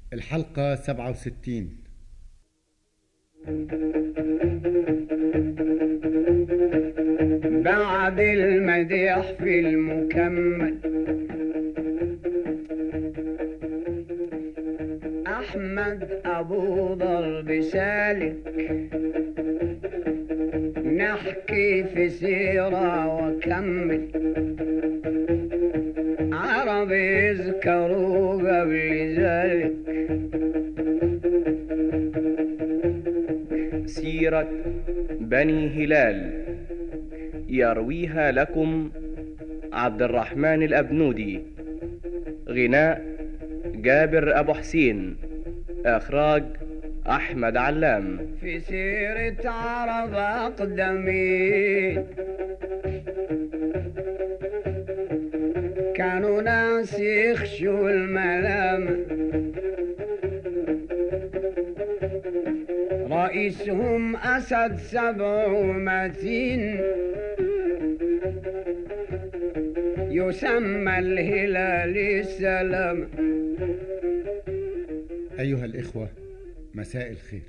الحلقة 67 بعد المديح في المكمل أحمد أبو ضرب سالك نحكي في سيرة وكمل عرب يذكروا قبل ذلك سيرة بني هلال يرويها لكم عبد الرحمن الأبنودي غناء جابر أبو حسين إخراج أحمد علام في سيرة عرب أقدمين كانوا ناس يخشوا الملامة رئيسهم أسد سبع ومتين يسمى الهلال السلام أيها الإخوة مساء الخير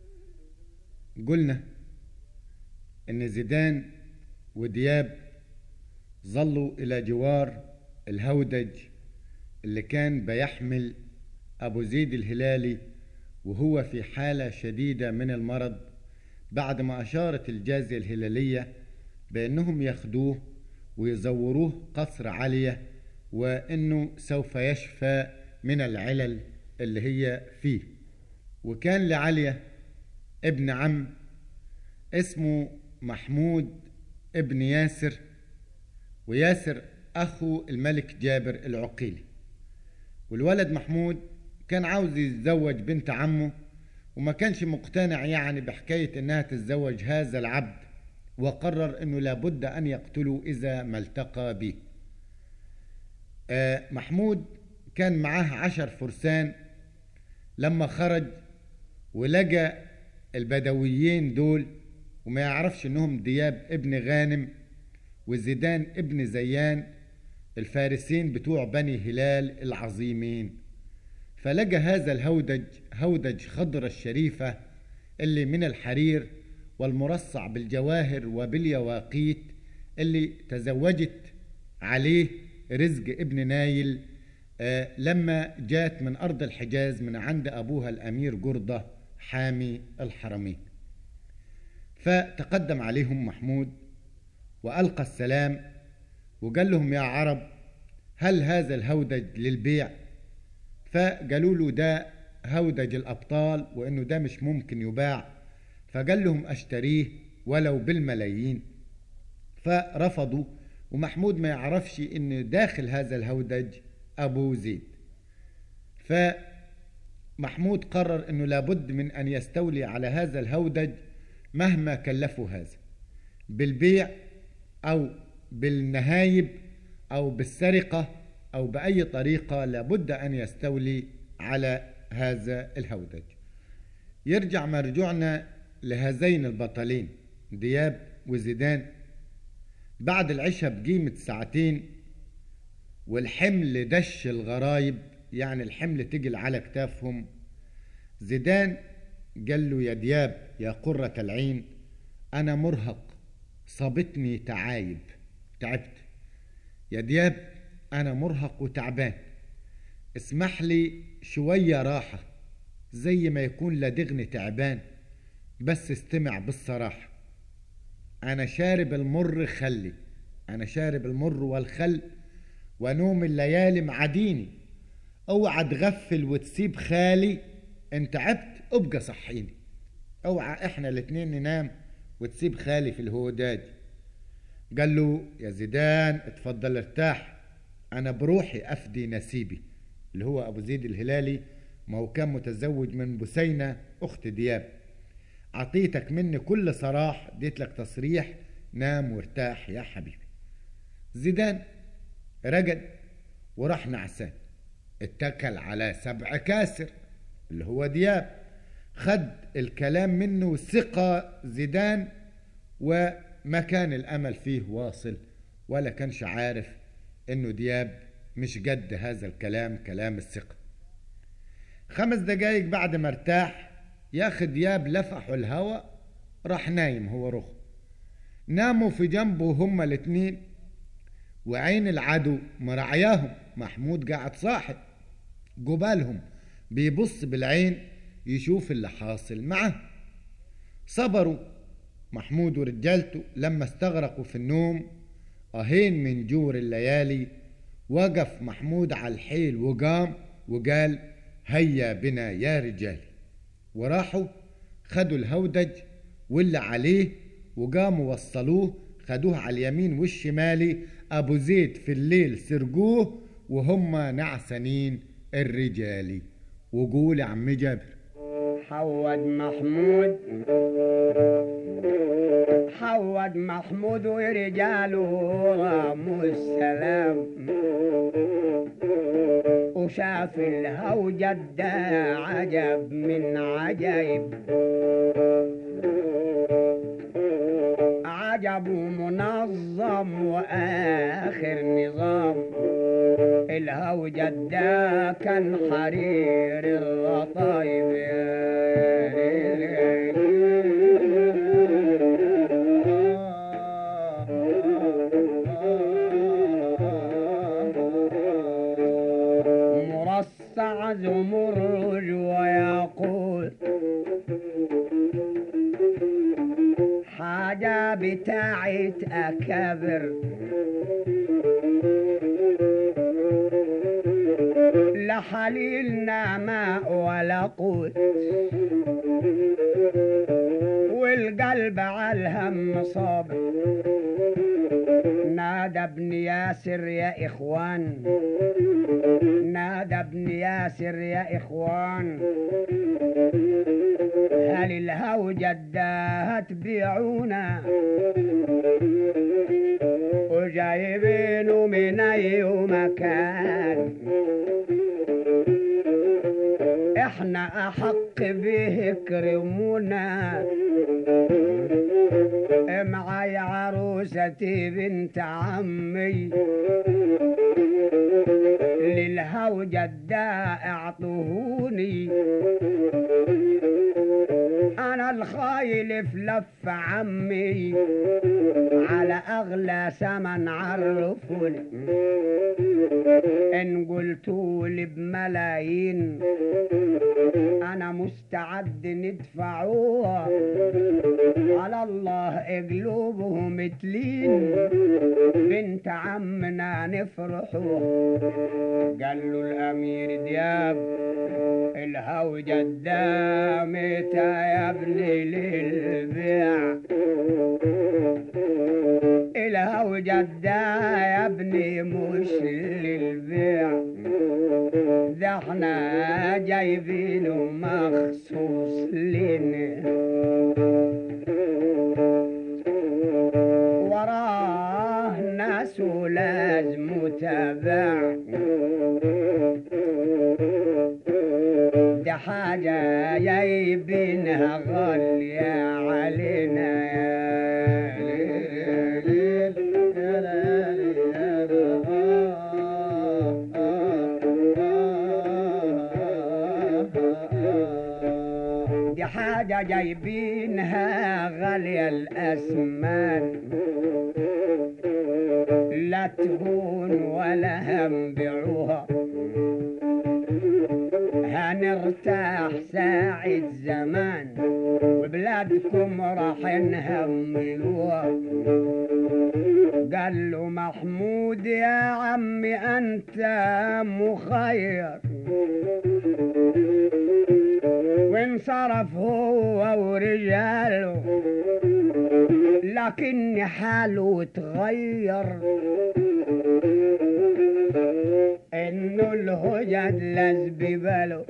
قلنا إن زيدان ودياب ظلوا إلى جوار الهودج اللي كان بيحمل أبو زيد الهلالي وهو في حالة شديدة من المرض بعد ما أشارت الجازية الهلالية بأنهم ياخدوه ويزوروه قصر علية وأنه سوف يشفى من العلل اللي هي فيه وكان لعلية ابن عم اسمه محمود ابن ياسر وياسر أخو الملك جابر العقيلي والولد محمود كان عاوز يتزوج بنت عمه وما كانش مقتنع يعني بحكاية انها تتزوج هذا العبد وقرر انه لابد ان يقتله اذا ما التقى به آه محمود كان معاه عشر فرسان لما خرج ولقى البدويين دول وما يعرفش انهم دياب ابن غانم وزيدان ابن زيان الفارسين بتوع بني هلال العظيمين فلقى هذا الهودج هودج خضرة الشريفة اللي من الحرير والمرصع بالجواهر وباليواقيت اللي تزوجت عليه رزق ابن نايل آه لما جات من أرض الحجاز من عند أبوها الأمير جردة حامي الحرمين فتقدم عليهم محمود وألقى السلام وقال لهم يا عرب هل هذا الهودج للبيع فقالوا له ده هودج الأبطال وإنه ده مش ممكن يباع فقال لهم أشتريه ولو بالملايين فرفضوا ومحمود ما يعرفش إن داخل هذا الهودج أبو زيد فمحمود قرر إنه لابد من أن يستولي على هذا الهودج مهما كلفه هذا بالبيع أو بالنهايب أو بالسرقة أو بأي طريقة لابد أن يستولي على هذا الهودج يرجع مرجوعنا لهذين البطلين دياب وزيدان بعد العشاء بقيمة ساعتين والحمل دش الغرايب يعني الحمل تجل على كتافهم زيدان قال له يا دياب يا قرة العين أنا مرهق صابتني تعايب تعبت يا دياب أنا مرهق وتعبان اسمح لي شوية راحة زي ما يكون لدغني تعبان بس استمع بالصراحة أنا شارب المر خلي أنا شارب المر والخل ونوم الليالي معديني اوعى تغفل وتسيب خالي انت تعبت ابقى صحيني اوعى احنا الاتنين ننام وتسيب خالي في الهوداج قال له يا زيدان اتفضل ارتاح انا بروحي افدي نسيبي اللي هو ابو زيد الهلالي ما هو كان متزوج من بسينة اخت دياب عطيتك مني كل صراح اديت لك تصريح نام وارتاح يا حبيبي زيدان رجل وراح نعسان اتكل على سبع كاسر اللي هو دياب خد الكلام منه ثقة زيدان وما كان الأمل فيه واصل ولا كانش عارف انه دياب مش قد هذا الكلام كلام الثقة خمس دقايق بعد ما ارتاح ياخد ياب لفحوا الهوا راح نايم هو رخ ناموا في جنبه هما الاتنين وعين العدو مرعياهم محمود قاعد صاحي قبالهم بيبص بالعين يشوف اللي حاصل معه صبروا محمود ورجالته لما استغرقوا في النوم أهين من جور الليالي وقف محمود على الحيل وقام وقال هيا بنا يا رجال وراحوا خدوا الهودج واللي عليه وقاموا وصلوه خدوه على اليمين والشمالي أبو زيد في الليل سرقوه وهم نعسانين الرجالي وقول يا عم جابر حود محمود حود محمود ورجاله راموا السلام وشاف الهوجة ده عجب من عجيب عجب منظم وآخر نظام الهوجة ده كان حرير الرطايب مرصع زمرج ويقول حاجة بتاعت أكابر لحليلنا ماء ولا قوت والقلب على الهم صاب نادى ابن ياسر يا إخوان نادى ابن ياسر يا إخوان هل الهوجة ده تبيعونا وجايبينه من أي مكان احنا أحق به كرمونا معاي عروستي بنت عمي للهوجة ده اعطوهوني انا الخايل في لف عمي على اغلى ثمن عرفوني ان قلتولي بملايين انا مستعد ندفعوها على الله قلوبهم تلين بنت عمنا نفرحوا قال له الامير دياب الهوجة الدامت يا ابني للبيع الهوجة الدا يا ابني مش للبيع ده احنا جايبينه مخصوص لنا وراه ناس ولازم تابع ده حاجة جايبينها غالية علينا يا ليل يا ليل يا ليل. دي حاجة جايبينها غالية الأسمان لا تهون ولا هنبيعوها هنرتاح ساعة زمان وبلادكم راح نهملوها قال له محمود يا عمي انت مخير وانصرف هو ورجاله لكن حاله اتغير انه الهجد لز بباله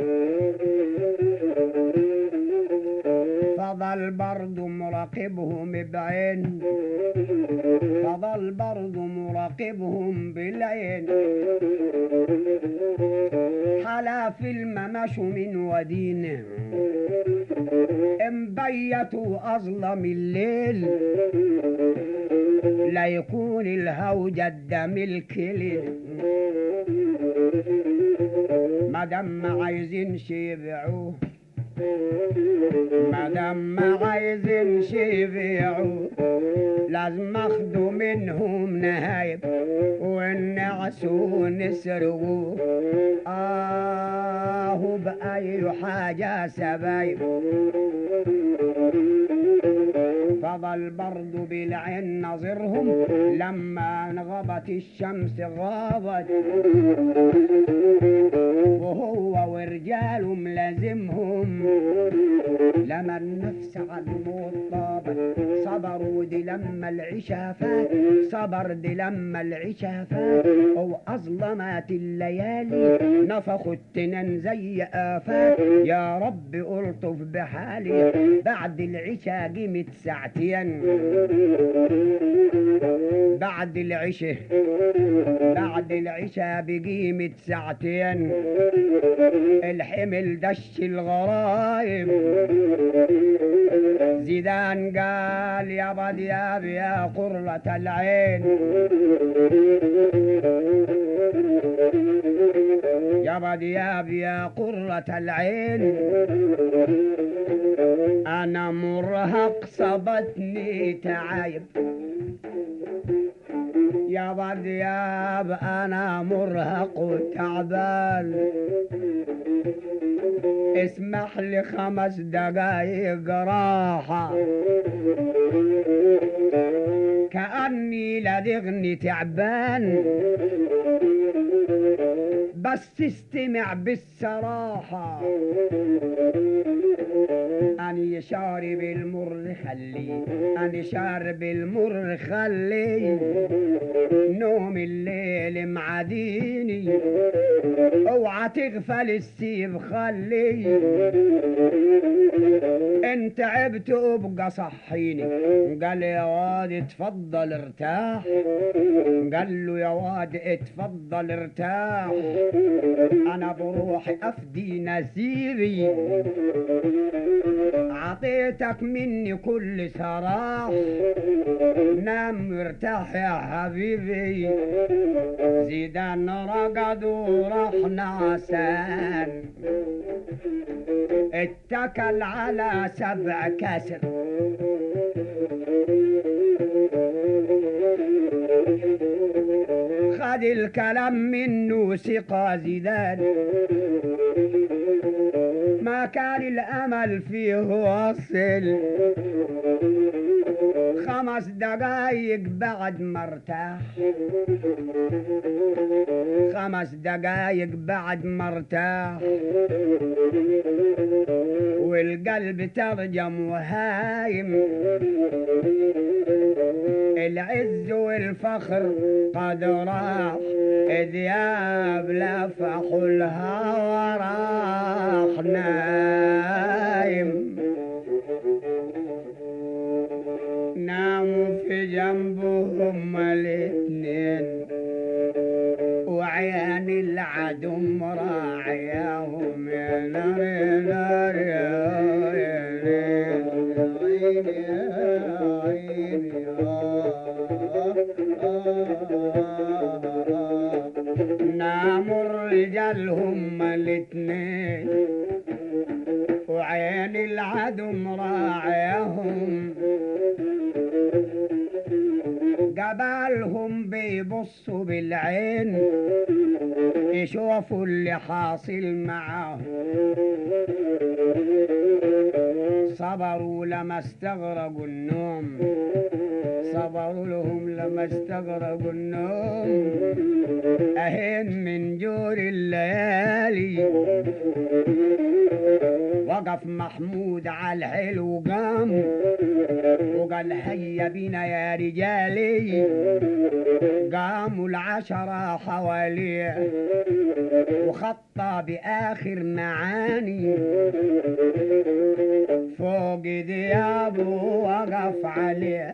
فضل برضه مراقبهم بعين فضل برضه مراقبهم بالعين حلا في الممشوا من ودينه مبيتوا أظلم الليل لا يكون الهوجة الدم الكليل ما دام ما عايزين يبيعوه ما دام ما عايزين يبيعوه لازم اخدوا منهم نهايب ونعسوا ونسرقوه آه بأي حاجة سبايب فضل برضو بالعين نظرهم لما انغبت الشمس غابت وهو ورجاله ملازمهم لما النفس على الموت طابت صبروا دي لما العشاء فات صبر دي لما العشاء فات وأظلمت الليالي نفخوا التنان زي آفات يا رب ألطف بحالي بعد العشاء قيمة ساعتين بعد العشاء بعد العشاء بقيمة ساعتين الحمل دش الغرايب زيدان قال يا بدياب يا قرة العين يا بدياب يا قرة العين أنا مرهق صبتني تعايب يا بدياب أنا مرهق وتعبان اسمح لي خمس دقايق راحة كأني لدغني تعبان بس استمع بالصراحة أنا شارب المر خلي أنا شارب المر خلي نوم الليل معديني اوعى تغفل السيف خلي انت عبت ابقى صحيني قال يا واد اتفضل ارتاح قال له يا واد اتفضل ارتاح انا بروحي افدي نسيري عطيتك مني كل سراح نام ارتاح يا حبيبي زيدان رقد وراح نعسان اتكل على سبع كسر خد الكلام منه ثقة زيدان ما كان الأمل فيه وصل خمس دقايق بعد ما ارتاح خمس دقايق بعد ما ارتاح والقلب ترجم وهايم العز والفخر قد راح ذياب لفحوا الهوى راح نايم ناموا في جنبهم الاثنين وعيان العدو مراعياهم يا نار يا نار يا عيني يا عيني ناموا الرجال هم الاثنين وعين العدو مراعيهم قبالهم بيبصوا بالعين يشوفوا اللي حاصل معاهم صبروا لما استغرقوا النوم صبروا لهم لما استغرقوا النوم أهين من جور الليالي وقف محمود على الحلو قام وقال هيا بنا يا رجالي قاموا العشرة حواليه وخطى بآخر معاني فوق ديابه وقف عليه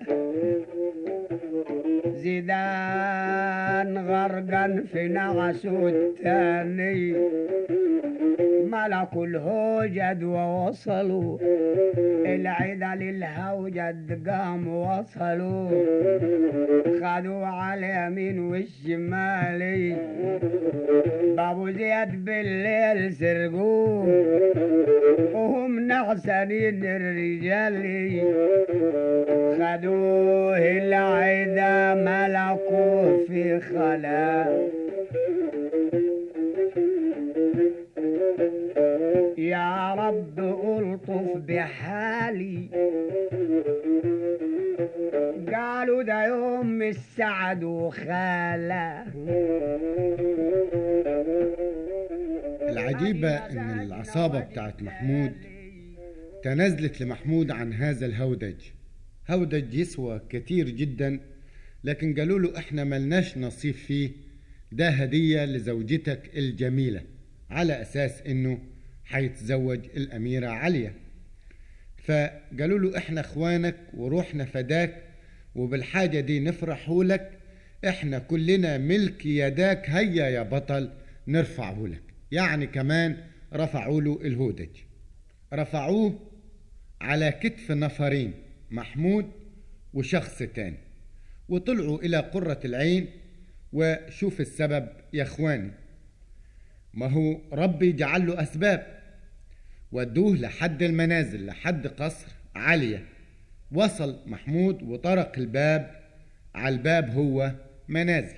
زيدان غرقا في نعسه الثاني ملكوا الهوجد ووصلوا العدا للهوجد قام وصلوا خدوا على اليمين والشمال بابو زياد بالليل سرقوه وهم نعسانين الرجال خدوه العدا ملكوه في خلا يا رب ألطف بحالي قالوا ده يوم السعد وخاله العجيبة إن العصابة بتاعت محمود تنازلت لمحمود عن هذا الهودج هودج يسوى كتير جدا لكن قالوا له احنا ملناش نصيب فيه ده هدية لزوجتك الجميلة على أساس إنه هيتزوج الأميرة عليا فقالوا له احنا اخوانك وروحنا فداك وبالحاجة دي نفرحوا لك احنا كلنا ملك يداك هيا يا بطل نرفعه لك يعني كمان رفعوا له الهودج رفعوه على كتف نفرين محمود وشخص تاني وطلعوا إلى قرة العين وشوف السبب يا اخواني ما هو ربي جعل له أسباب ودوه لحد المنازل لحد قصر عالية وصل محمود وطرق الباب على الباب هو منازل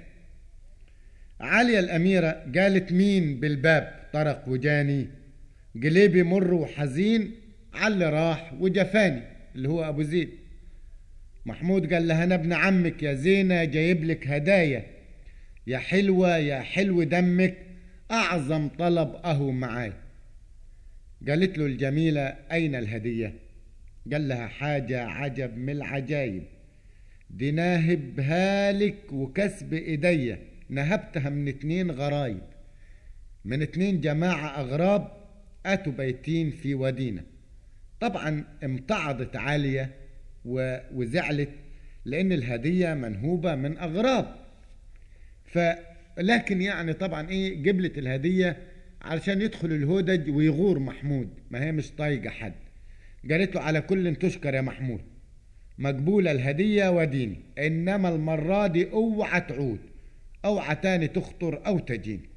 عالية الأميرة قالت مين بالباب طرق وجاني قليبي مر وحزين على راح وجفاني اللي هو أبو زيد محمود قال لها أنا ابن عمك يا زينة جايب لك هدايا يا حلوة يا حلو دمك أعظم طلب أهو معاي قالت له الجميلة أين الهدية قال لها حاجة عجب من العجايب دي ناهبها لك وكسب ايديا نهبتها من اتنين غرايب من اتنين جماعة أغراب أتوا بيتين في ودينا طبعا امتعضت عالية و- وزعلت لأن الهدية منهوبة من أغراب ف لكن يعني طبعا ايه جبلت الهدية علشان يدخل الهودج ويغور محمود ما هي مش طايقة حد قالت له على كل تشكر يا محمود مقبولة الهدية وديني إنما المرة دي اوعى تعود اوعى تاني تخطر أو تجيني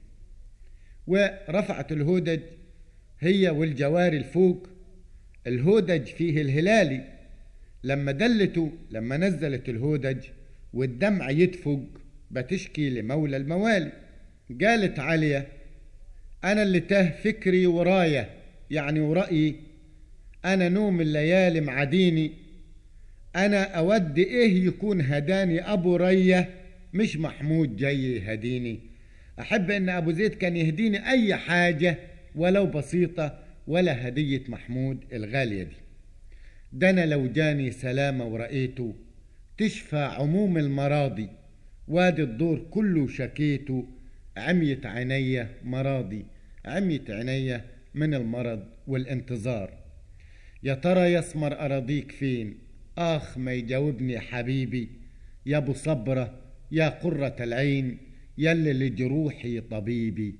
ورفعت الهودج هي والجواري الفوق الهودج فيه الهلالي لما دلته لما نزلت الهودج والدمع يدفق بتشكي لمولى الموالي قالت عليا أنا اللي ته فكري ورايا يعني ورأيي أنا نوم الليالي معديني أنا أود إيه يكون هداني أبو رية مش محمود جاي يهديني أحب إن أبو زيد كان يهديني أي حاجة ولو بسيطة ولا هدية محمود الغالية دي ده أنا لو جاني سلامة ورأيته تشفى عموم المراضي وادي الدور كله شكيته عميت عينيا مراضي عميت عينيا من المرض والانتظار يا ترى يسمر أراضيك فين آخ ما يجاوبني حبيبي يا أبو صبرة يا قرة العين يلي لجروحي طبيبي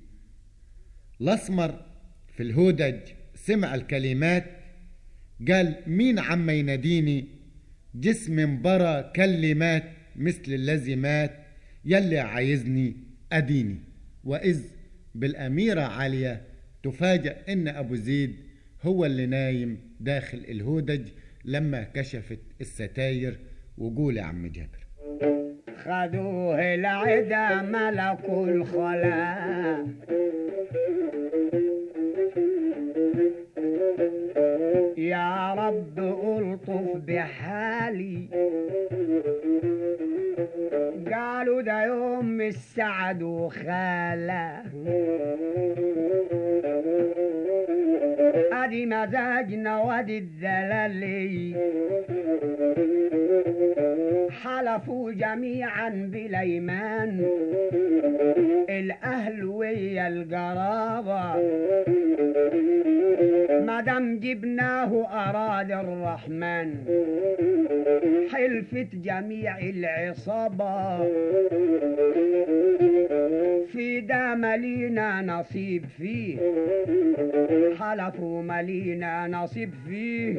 الأسمر في الهودج سمع الكلمات قال مين عم يناديني جسم برا كلمات مثل الذي مات يلي عايزني أديني وإذ بالأميرة عالية تفاجأ إن أبو زيد هو اللي نايم داخل الهودج لما كشفت الستاير وقول يا عم جابر خذوه العدا ملك الخلا يا رب ألطف بحالي قالوا ده يوم السعد وخاله ادي مزاجنا وادي الدلالي حلفوا جميعا بالايمان الاهل ويا القرابه ما دام جبناه اراد الرحمن حلفت جميع العصابه في ده ملينا نصيب فيه حلفوا ملينا نصيب فيه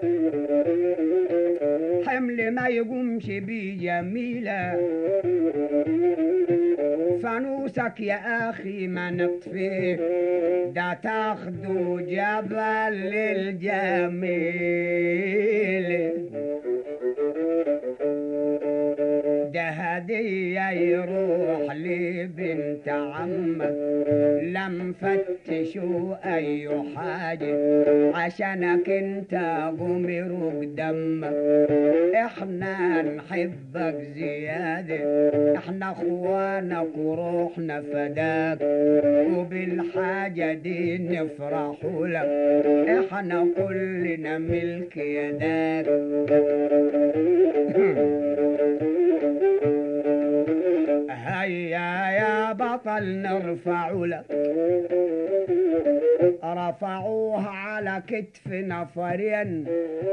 حمل ما يقومش بيه جميلة فانوسك يا أخي ما نطفيه ده تاخدوا جبل للجميل ده هدية يروح لبنت عمك لم فتشوا أي حاجة عشانك انت قمرك دمك احنا نحبك زيادة احنا اخوانك وروحنا فداك وبالحاجة دي نفرح لك احنا كلنا ملك يداك هيا يا بطل نرفع لك رفعوه على كتف نفرين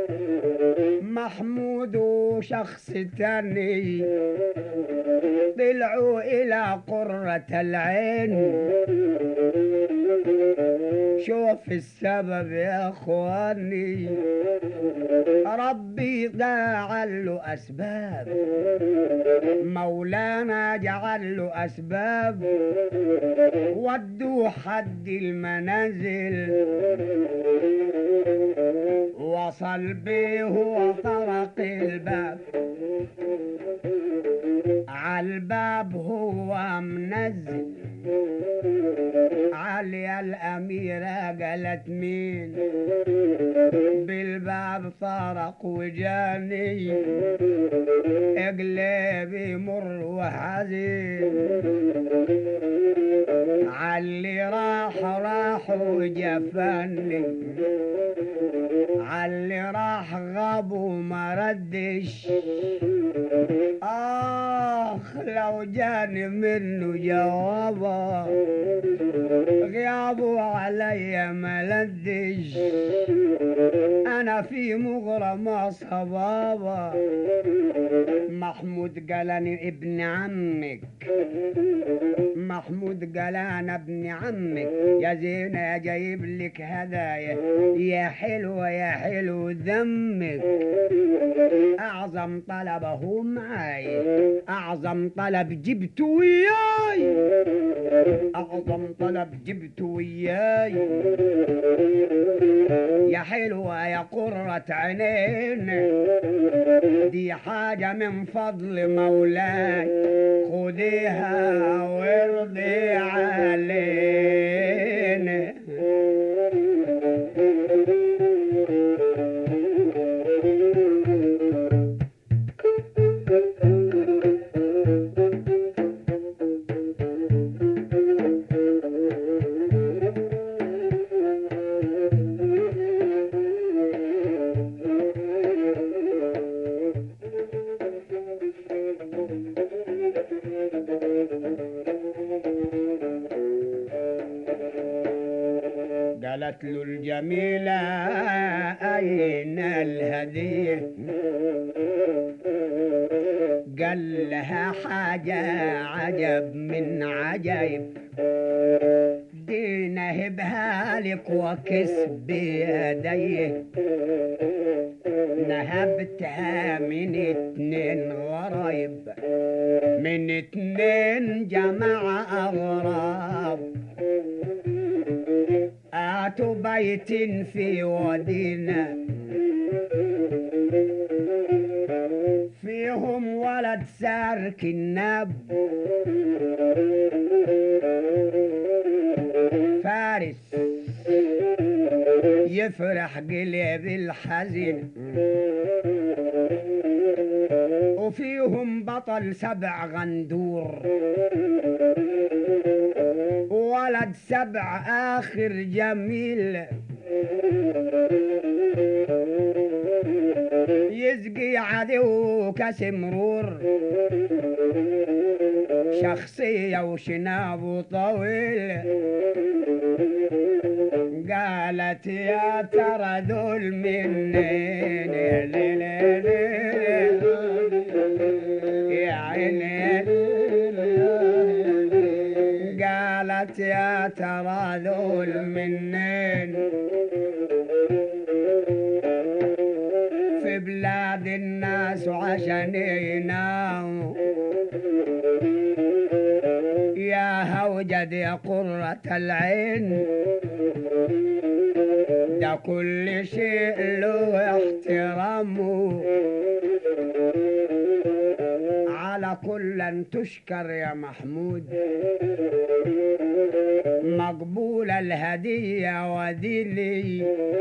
محمود وشخص تاني طلعوا إلى قرة العين شوف السبب يا اخواني ربي جعل له اسباب مولانا جعل له اسباب ودوا حد المنازل وصل بيه وطرق الباب عالباب هو منزل علي الأميرة قالت مين بالباب طرق وجاني اقلبي مر وحزين علي راح راح وجفني علي راح غاب وما ردش آخ لو جاني منه جوابا غيابه علي ما لدش أنا في مغرمة صبابة محمود قالني ابن عمك محمود قال أنا ابن عمك يا زينة يا جايب لك هدايا يا حلوة يا حلو ذمك أعظم طلبه معاي أعظم طلب جبته وياي أعظم طلب جبته وياي يا حلوة يا قرة عينين دي حاجة من فضل مولاي خديها وارضي علينا قالت له الجميلة أين الهدية قال لها حاجة عجب من عجيب دي نهبها لك وكسب يديه نهبتها من اتنين غرايب من اتنين جماعة أغراب آتوا بيت في ودينا فيهم ولد سار كناب فارس يفرح قلب الحزين وفيهم بطل سبع غندور ولد سبع آخر جميل يسقي عدو كسمرور شخصية وشناب طويل قالت يا ترى ذول منين يا عيني النين في بلاد الناس عشان يناموا يا هوجد يا قرة العين ده كل شيء له احترامه على كل أن تشكر يا محمود مقبول الهدية وديلي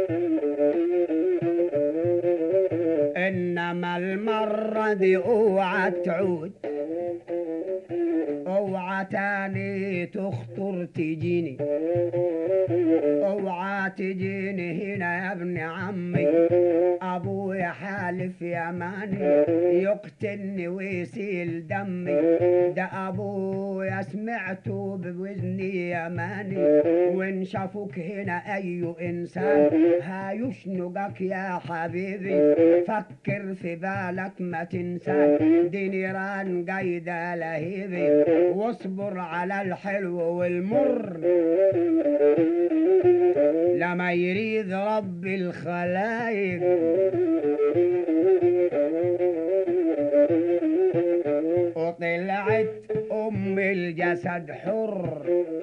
إنما المرة دي اوعى تعود اوعى تاني تخطر تجيني اوعى تجيني هنا يا ابن عمي ابويا حالف يماني يقتلني ويسيل دمي ده ابويا سمعته بوزني يماني وان شافوك هنا اي انسان هيشنقك يا حبيبي فكر في بالك ما تنسى دي نيران قايدة لهيبي واصبر على الحلو والمر لما يريد رب الخلايق وطلعت ام الجسد حر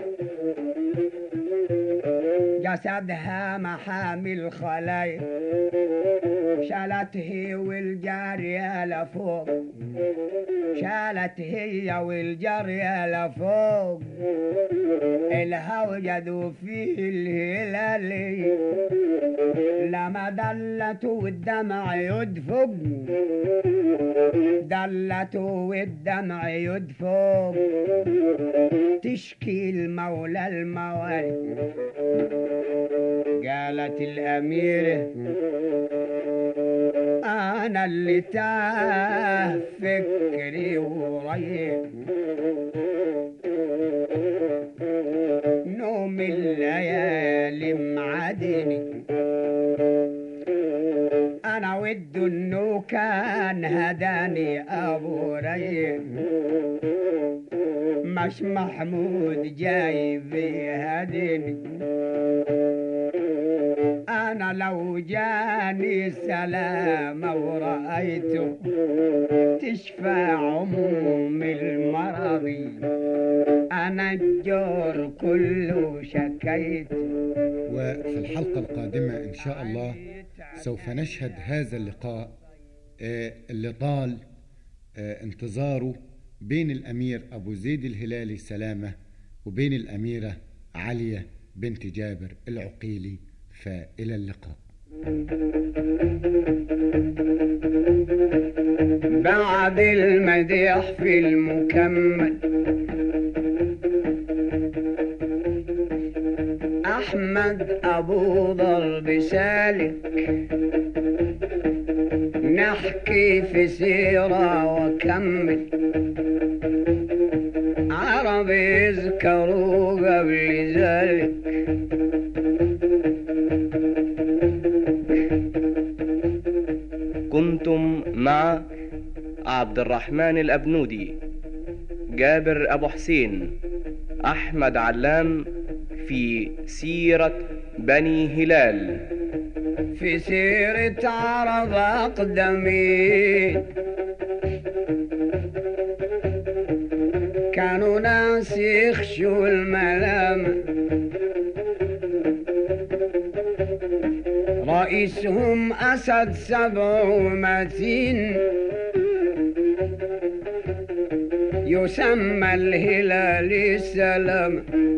جسدها محامي الخلايق شالت هي والجارية لفوق شالت هي والجارية لفوق الهوجد فيه الهلالي لما دلت والدمع يدفق دلت والدمع يدفق تشكي المولى الموالي قالت الأميرة أنا اللي تاه فكري وريت نوم الليالي معدني أنا ود إنه كان هداني أبو ريم مش محمود جاي بيهدني أنا لو جاني سلامة ورأيته تشفى عموم المرضي أنا الجور كله شكيت وفي الحلقة القادمة إن شاء الله سوف نشهد هذا اللقاء آه، اللي طال آه، انتظاره بين الأمير أبو زيد الهلالي سلامة وبين الأميرة علية بنت جابر العقيلي فإلى اللقاء بعد المديح في المكمل أحمد أبو ضرب سالك نحكي في سيرة وكمل عرب يذكروا قبل ذلك كنتم مع عبد الرحمن الأبنودي جابر أبو حسين أحمد علام في سيرة بني هلال في سيرة عرب أقدمين كانوا ناس يخشوا الملامة رئيسهم أسد سبع ومتين يسمى الهلال السلام